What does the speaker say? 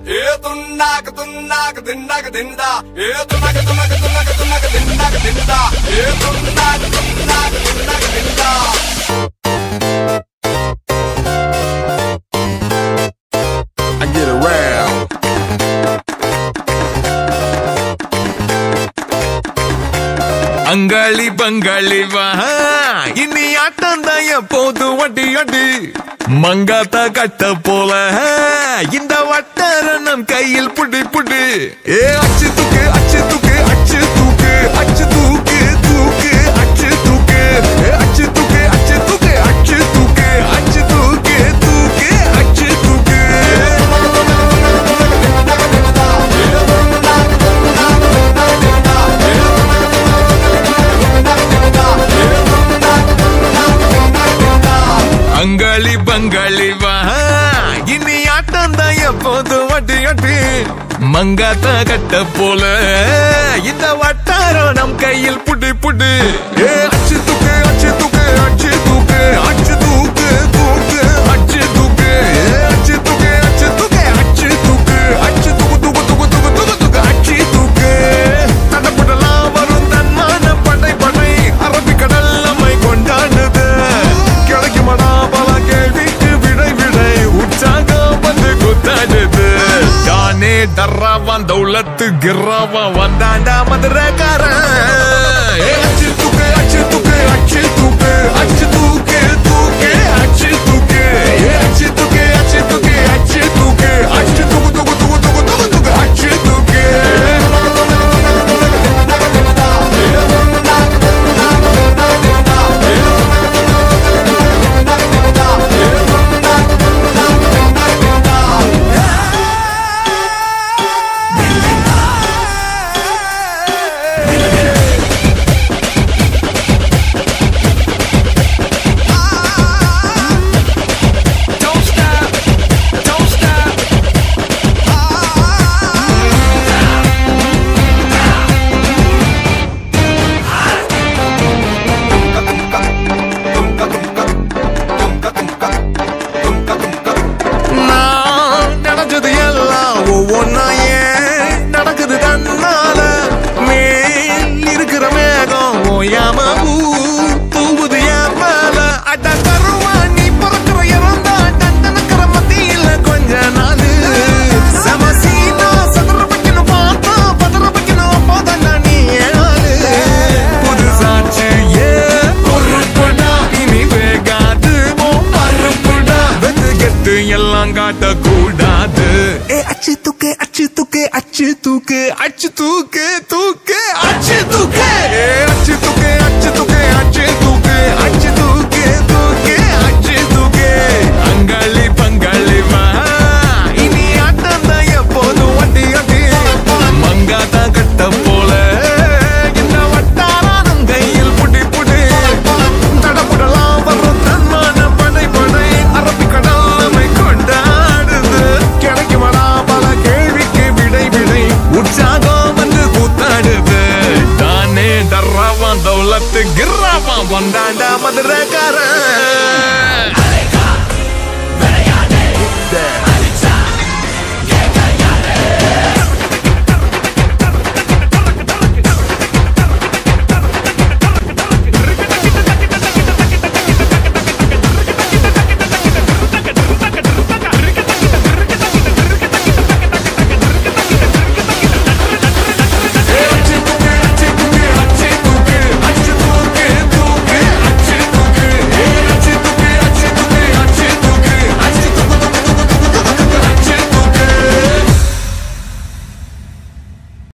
ఏ తున్నాక తున్నాక తిన్నాక తిందా ఏ తున్నక తున్నక తున్నక తున్నక తిన్నాక తిందా ఏ తున్నాక తున్నాక తిన్నాక తిందా I get around. அங்காளி பங்காளி வா இனி ஆட்டம் தான் எப்போது வட்டி அடி மங்காத்த கட்ட போல இந்த வட்டார நம் கையில் புடி புடி ஏ அச்சு தூக்கு அச்சு தூக்கு அச்சு தூக்கு அச்சு தூக்கு தூக்கு அச்சு தூக்கு ஏ, அச்சு தூக்கு அச்சு தூக்கு அச்சு தூக்கு அச்சு தூக்கு தூக்கு அச்சு தூக்கு அங்காளி பங்காளி வா இனி ஆட்டம் தான் எப்போது வட்டி அட்டி மங்காத்த கட்ட போல இந்த வட்டாரம் நம் கையில் புடி புடி ஏ அச்சு தூக்கு அச்சு தூக்கு அச்சு தூக்கு அச்சு தூக்கு தூக்கு அச்சு தூக்கு ஏ, அச்சு தூக்கு அச்சு தூக்கு அச்சு தூக்கு அச்சு தூக்கு தூக்கு தூக்கு தூக்கு தூக்கு தூக்கு அச்சு தூக்கு தடப்படலாம் வரும் தன்மான படை படை அரபிக்கடல் நம்மை கொண்டாடுது கிடைக்குமடா பல கேள்விக்கு விடை விடை உற்சாகம் வந்து குத்தாடுது தானே டர்ராவான் தௌலத்து கிர்ராவா வந்தாண்டா மதுரக்காரன் ஏ, அச்சு தூக்கு அச்சு தூக்கு அச்சு தூக்கு அச்சு தூக்கு தூக்கு அச்சு தூக்கு ஏ, அச்சு தூக்கு அச்சு தூக்கு அச்சு தூக்கு அச்சு தூக்கு தூக்கு தூக்கு தூக்கு தூக்கு தூக்கு அச்சு தூக்கு Don't stop, don't stop. நான் நடந்தது எல்லாம் ஒவ்வொன்னா ஏன் நடக்குது தன்னால மேல் இருக்கிற மேகம் ஓயாம ஊ தூவுது என் மேல அட கருவா நீ பிறக்கிற இறந்தா டண்டனக்கிற மத்தியில கொஞ்ச நாள் சமசீனா சதுர வைக்கணும் பார்த்தா பதற வைக்கணும் போதா நீ ஏழு புது சாட்சி ஏ பொறுப்புடா இனி வேகாது உன் மறுப்புடா வெந்து கெட்டு எல்லாம் காட்டக்கூடாது ஏ அச்சு தூக்கு அச்சு தூக்கு அச்சு தூக்கு அச்சு தூக்கு தூக்கு அச்சு தூக்கு ஏ அச்சு தூக்கு அச்சு தூக்கு அச்சு தூக்கு அச்சு தூக்கு தூக்கு அச்சு தூக்கு அங்காளி பங்காளி வா இனி ஆட்டம் தான் எப்போதும் வண்டி அடி மங்காத கட்ட போல இந்த வட்டாரம் கையில் புடி புடி தடபுடலாம் வரும் தன்மான படை படை அரபிக்கடல் நம்மை கொண்டாடுது கிடைக்குமடா பல கேள்விக்கு விடை விடை உற்சாகம் வந்து கூத்தாடுது தானே டர்ராவான் தௌலத்து கிர்ராவான் வந்தாண்டா மதுரக்காரன்